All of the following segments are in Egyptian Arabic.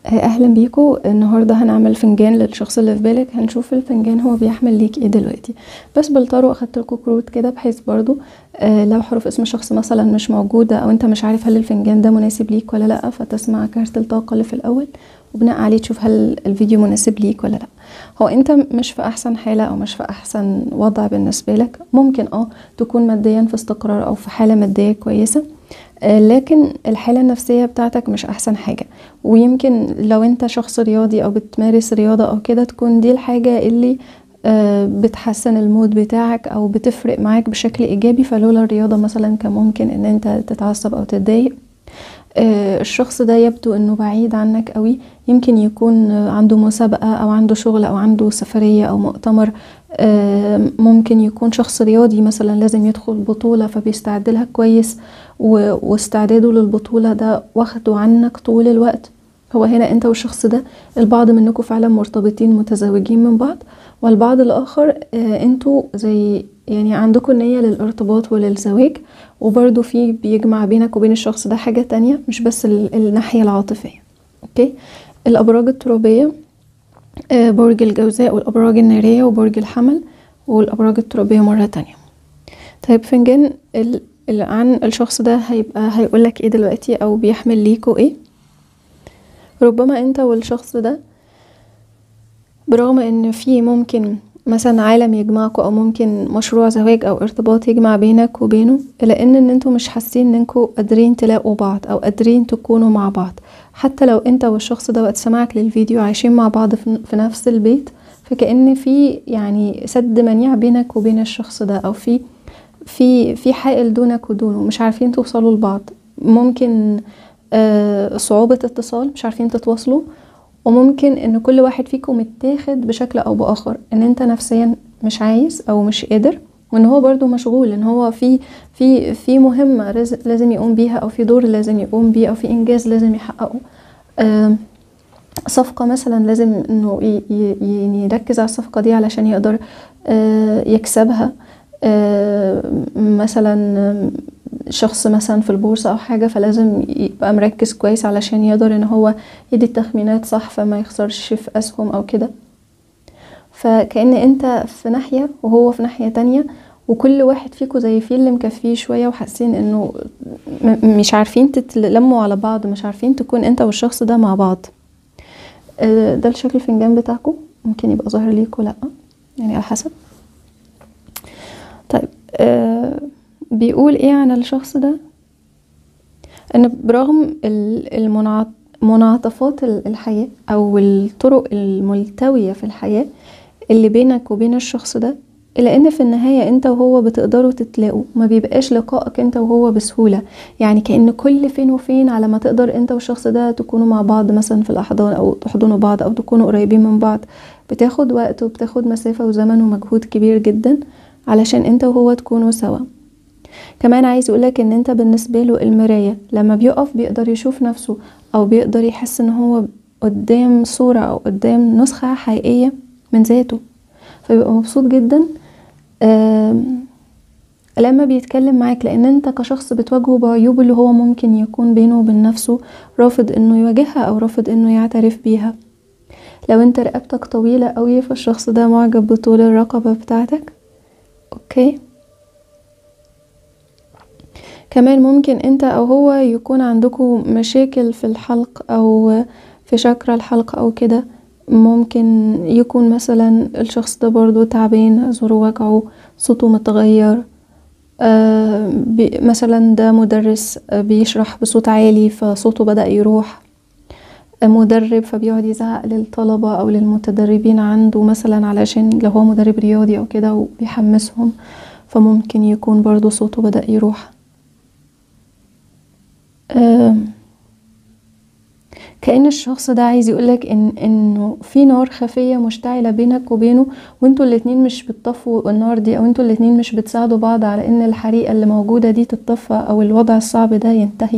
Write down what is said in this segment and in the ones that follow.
اهلا بيكم النهارده هنعمل فنجان للشخص اللي في بالك هنشوف الفنجان هو بيحمل ليك ايه دلوقتي بس بالطرق اخدت لكم كروت كده بحيث برضو آه لو حروف اسم الشخص مثلا مش موجوده او انت مش عارف هل الفنجان ده مناسب ليك ولا لا فتسمع كارت الطاقه اللي في الاول وبناء عليه تشوف هل الفيديو مناسب ليك ولا لا هو انت مش في احسن حاله او مش في احسن وضع بالنسبه لك ممكن اه تكون ماديا في استقرار او في حاله ماديه كويسه لكن الحالة النفسية بتاعتك مش أحسن حاجة ويمكن لو أنت شخص رياضي أو بتمارس رياضة أو كده تكون دي الحاجة اللي بتحسن المود بتاعك أو بتفرق معاك بشكل إيجابي فلولا الرياضة مثلا كان ممكن أن أنت تتعصب أو تتضايق الشخص ده يبدو انه بعيد عنك قوي يمكن يكون عنده مسابقة او عنده شغل او عنده سفرية او مؤتمر ممكن يكون شخص رياضي مثلا لازم يدخل بطولة فبيستعد لها كويس واستعداده للبطولة ده واخده عنك طول الوقت هو هنا انت والشخص ده البعض منكم فعلا مرتبطين متزوجين من بعض والبعض الاخر انتوا زي يعني عندكم نية للارتباط وللزواج وبرضو في بيجمع بينك وبين الشخص ده حاجة تانية مش بس الناحية العاطفية اوكي الابراج الترابية برج الجوزاء والابراج النارية وبرج الحمل والابراج الترابية مرة تانية طيب فنجان عن الشخص ده هيبقى هيقولك ايه دلوقتي او بيحمل ليكوا ايه ربما انت والشخص ده برغم ان في ممكن مثلا عالم يجمعكوا او ممكن مشروع زواج او ارتباط يجمع بينك وبينه الا ان ان انتوا مش حاسين انكوا قادرين تلاقوا بعض او قادرين تكونوا مع بعض حتى لو انت والشخص ده وقت سماعك للفيديو عايشين مع بعض في نفس البيت فكأن في يعني سد منيع بينك وبين الشخص ده او في في في حائل دونك ودونه مش عارفين توصلوا لبعض ممكن آه صعوبة اتصال مش عارفين تتواصلوا وممكن ان كل واحد فيكم متاخد بشكل او باخر ان انت نفسيا مش عايز او مش قادر وان هو برضو مشغول ان هو في في في مهمة لازم يقوم بيها او في دور لازم يقوم بيه او في انجاز لازم يحققه آه صفقة مثلا لازم انه يركز على الصفقة دي علشان يقدر آه يكسبها آه مثلا شخص مثلا في البورصة أو حاجة فلازم يبقى مركز كويس علشان يقدر إن هو يدي التخمينات صح فما يخسرش في أسهم أو كده فكأن أنت في ناحية وهو في ناحية تانية وكل واحد فيكم زي فيه اللي مكفيه شوية وحاسين إنه مش عارفين تتلموا على بعض مش عارفين تكون أنت والشخص ده مع بعض ده الشكل الفنجان بتاعكم ممكن يبقى ظاهر ليكوا لأ يعني على حسب طيب آه بيقول ايه عن الشخص ده ان برغم المنعطفات الحياة او الطرق الملتوية في الحياة اللي بينك وبين الشخص ده الا ان في النهاية انت وهو بتقدروا تتلاقوا ما بيبقاش لقائك انت وهو بسهولة يعني كأن كل فين وفين على ما تقدر انت والشخص ده تكونوا مع بعض مثلا في الاحضان او تحضنوا بعض او تكونوا قريبين من بعض بتاخد وقت وبتاخد مسافة وزمن ومجهود كبير جدا علشان انت وهو تكونوا سوا كمان عايز يقولك ان انت بالنسبة له المراية لما بيقف بيقدر يشوف نفسه او بيقدر يحس ان هو قدام صورة او قدام نسخة حقيقية من ذاته فبيبقى مبسوط جدا لما بيتكلم معاك لان انت كشخص بتواجهه بعيوبه اللي هو ممكن يكون بينه وبين نفسه رافض انه يواجهها او رافض انه يعترف بيها لو انت رقبتك طويلة قوي فالشخص ده معجب بطول الرقبة بتاعتك اوكي كمان ممكن انت او هو يكون عندكم مشاكل في الحلق او في شكرة الحلق او كده ممكن يكون مثلا الشخص ده برضو تعبان زوره وجعه صوته متغير آه مثلا ده مدرس بيشرح بصوت عالي فصوته بدأ يروح مدرب فبيقعد يزعق للطلبة أو للمتدربين عنده مثلا علشان لو هو مدرب رياضي أو كده وبيحمسهم فممكن يكون برضو صوته بدأ يروح آه كأن الشخص ده عايز يقولك إن إنه في نار خفية مشتعلة بينك وبينه وانتوا الاتنين مش بتطفوا النار دي أو انتوا الاتنين مش بتساعدوا بعض على إن الحريقة اللي موجودة دي تتطفى أو الوضع الصعب ده ينتهي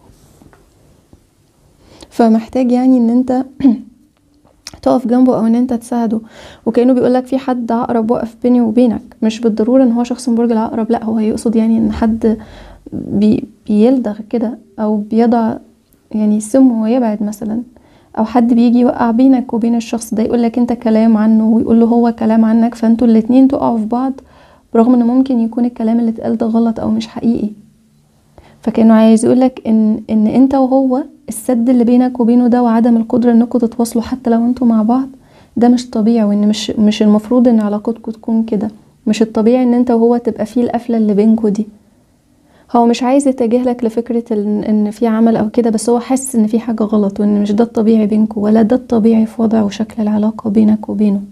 فمحتاج يعني إن انت تقف جنبه او ان انت تساعده وكانه بيقولك في حد عقرب وقف بيني وبينك مش بالضروره ان هو شخص من برج العقرب لا هو يقصد يعني ان حد بي بيلدغ كده او بيضع يعني سم ويبعد مثلا او حد بيجي يوقع بينك وبين الشخص ده يقولك انت كلام عنه ويقول له هو كلام عنك فانتوا الاتنين تقعوا في بعض برغم ان ممكن يكون الكلام اللي اتقال ده غلط او مش حقيقي فكانه عايز يقولك ان ان انت وهو السد اللي بينك وبينه ده وعدم القدره انكم تتواصلوا حتى لو انتوا مع بعض ده مش طبيعي وان مش مش المفروض ان علاقتكم تكون كده مش الطبيعي ان انت وهو تبقى فيه القفله اللي بينكوا دي هو مش عايز يتجاهلك لفكره ان ان في عمل او كده بس هو حاسس ان في حاجه غلط وان مش ده الطبيعي بينكوا ولا ده الطبيعي في وضع وشكل العلاقه بينك وبينه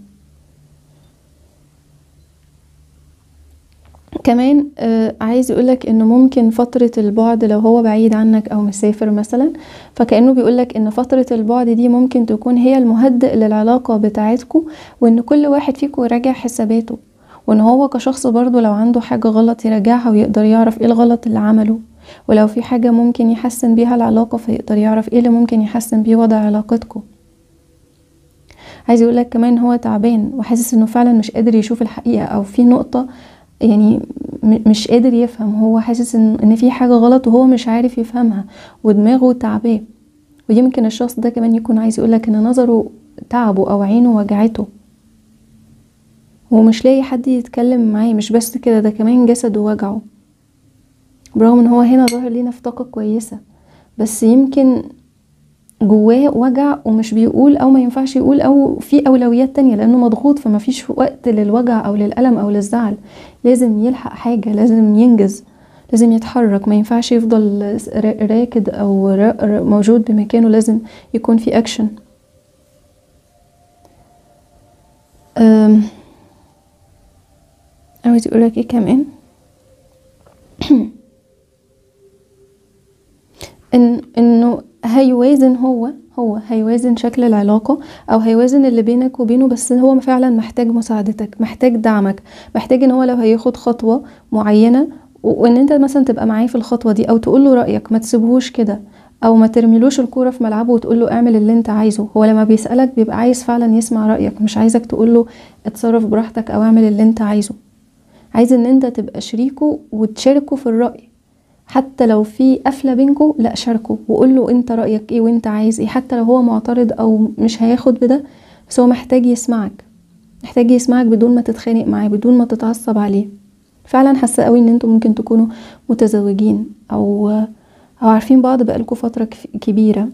كمان آه عايز يقولك انه ممكن فترة البعد لو هو بعيد عنك او مسافر مثلا فكأنه بيقولك ان فترة البعد دي ممكن تكون هي المهدئ للعلاقة بتاعتكو وان كل واحد فيكو يراجع حساباته وان هو كشخص برضه لو عنده حاجة غلط يراجعها ويقدر يعرف ايه الغلط اللي عمله ولو في حاجة ممكن يحسن بيها العلاقة فيقدر يعرف ايه اللي ممكن يحسن بيه وضع علاقتكو عايز يقولك كمان هو تعبان وحاسس انه فعلا مش قادر يشوف الحقيقة او في نقطة يعني مش قادر يفهم هو حاسس ان ان في حاجه غلط وهو مش عارف يفهمها ودماغه تعباه ويمكن الشخص ده كمان يكون عايز يقولك ان نظره تعبه او عينه وجعته ومش لاقي حد يتكلم معاه مش بس كده ده كمان جسده وجعه برغم ان هو هنا ظاهر لينا في طاقه كويسه بس يمكن جواه وجع ومش بيقول او ما ينفعش يقول او في اولويات تانية لانه مضغوط فما فيش وقت للوجع او للالم او للزعل لازم يلحق حاجة لازم ينجز لازم يتحرك ما ينفعش يفضل راكد او موجود بمكانه لازم يكون في اكشن عاوز يقولك ايه كمان ان انه هيوازن هو هو هيوازن شكل العلاقة أو هيوازن اللي بينك وبينه بس هو فعلا محتاج مساعدتك محتاج دعمك محتاج ان هو لو هياخد خطوة معينة وان انت مثلا تبقى معاه في الخطوة دي او تقوله رأيك ما تسيبهوش كده او ما ترميلوش الكورة في ملعبه وتقوله اعمل اللي انت عايزه هو لما بيسألك بيبقى عايز فعلا يسمع رأيك مش عايزك تقوله اتصرف براحتك او اعمل اللي انت عايزه عايز ان انت تبقى شريكه وتشاركه في الرأي حتى لو في قفله بينكم لا شاركه وقول له انت رايك ايه وانت عايز ايه حتى لو هو معترض او مش هياخد بده بس هو محتاج يسمعك محتاج يسمعك بدون ما تتخانق معاه بدون ما تتعصب عليه فعلا حاسه قوي ان انتم ممكن تكونوا متزوجين او او عارفين بعض بقالكوا فتره كبيره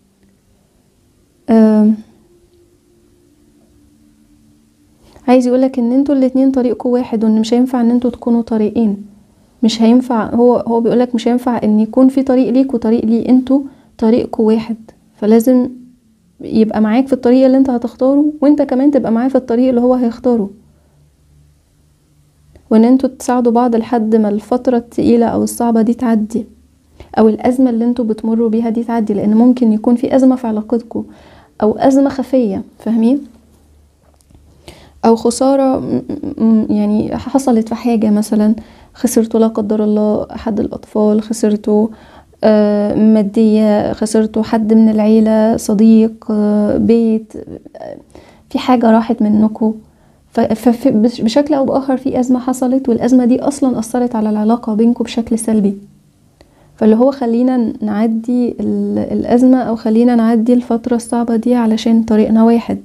عايز يقولك ان انتوا الاتنين طريقكم واحد وان مش هينفع ان انتوا تكونوا طريقين مش هينفع هو هو بيقولك مش هينفع ان يكون في طريق ليك وطريق ليه انتوا طريقكوا واحد فلازم يبقى معاك في الطريق اللي انت هتختاره وانت كمان تبقى معاه في الطريق اللي هو هيختاره وان انتوا تساعدوا بعض لحد ما الفترة التقيلة او الصعبة دي تعدي او الازمة اللي انتوا بتمروا بيها دي تعدي لان ممكن يكون في ازمة في علاقتكم او ازمة خفية فاهمين او خسارة يعني حصلت في حاجة مثلا خسرتوا لا قدر الله احد الاطفال خسرتوا مادية خسرتوا حد من العيلة صديق بيت في حاجة راحت منكم بشكل او باخر في ازمة حصلت والازمة دي اصلا اثرت على العلاقة بينكم بشكل سلبي فاللي هو خلينا نعدي الازمة او خلينا نعدي الفترة الصعبة دي علشان طريقنا واحد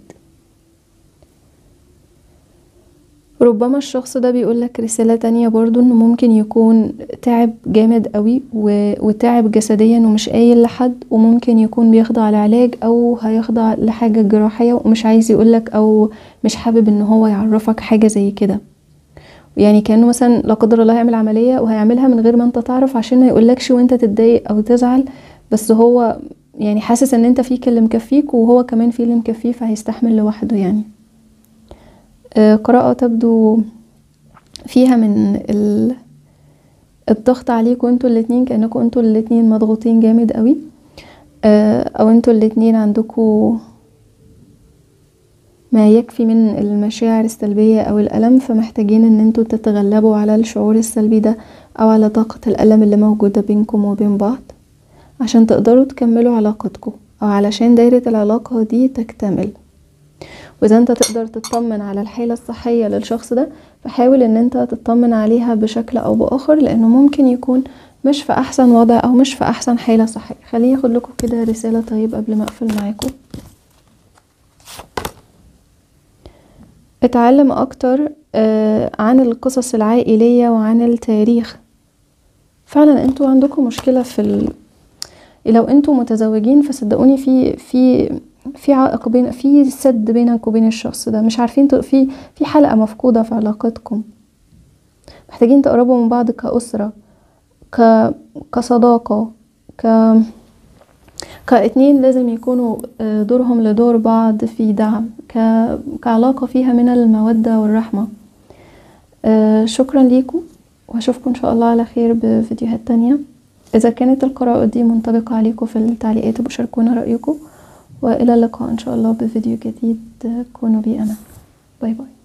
ربما الشخص ده بيقولك رسالة تانية برضو انه ممكن يكون تعب جامد قوي وتعب جسديا ومش قايل لحد وممكن يكون بيخضع لعلاج او هيخضع لحاجة جراحية ومش عايز يقولك او مش حابب ان هو يعرفك حاجة زي كده يعني كانه مثلا لا قدر الله هيعمل عملية وهيعملها من غير ما انت تعرف عشان ما يقولكش وانت تتضايق او تزعل بس هو يعني حاسس ان انت فيك اللي مكفيك وهو كمان فيه اللي مكفيه فهيستحمل لوحده يعني قراءة تبدو فيها من الضغط عليكم انتوا الاتنين كأنكم انتوا الاتنين مضغوطين جامد قوي او انتوا الاتنين عندكم ما يكفي من المشاعر السلبية او الألم فمحتاجين ان انتوا تتغلبوا على الشعور السلبي ده او على طاقة الألم اللي موجودة بينكم وبين بعض عشان تقدروا تكملوا علاقتكم او علشان دايرة العلاقة دي تكتمل واذا انت تقدر تطمن على الحالة الصحية للشخص ده فحاول ان انت تطمن عليها بشكل او باخر لانه ممكن يكون مش في احسن وضع او مش في احسن حالة صحية خليني اخد لكم كده رسالة طيب قبل ما اقفل معاكم اتعلم اكتر عن القصص العائلية وعن التاريخ فعلا انتوا عندكم مشكلة في ال... لو انتوا متزوجين فصدقوني في في في عائق بين في سد بينك وبين الشخص ده مش عارفين ت... في في حلقة مفقودة في علاقتكم محتاجين تقربوا من بعض كأسرة ك... كصداقة ك كاتنين لازم يكونوا دورهم لدور بعض في دعم ك... كعلاقة فيها من المودة والرحمة شكرا ليكم وهشوفكم ان شاء الله على خير بفيديوهات تانية اذا كانت القراءة دي منطبقة عليكم في التعليقات بشاركونا رأيكم والى اللقاء ان شاء الله بفيديو جديد كونوا بي انا باي باي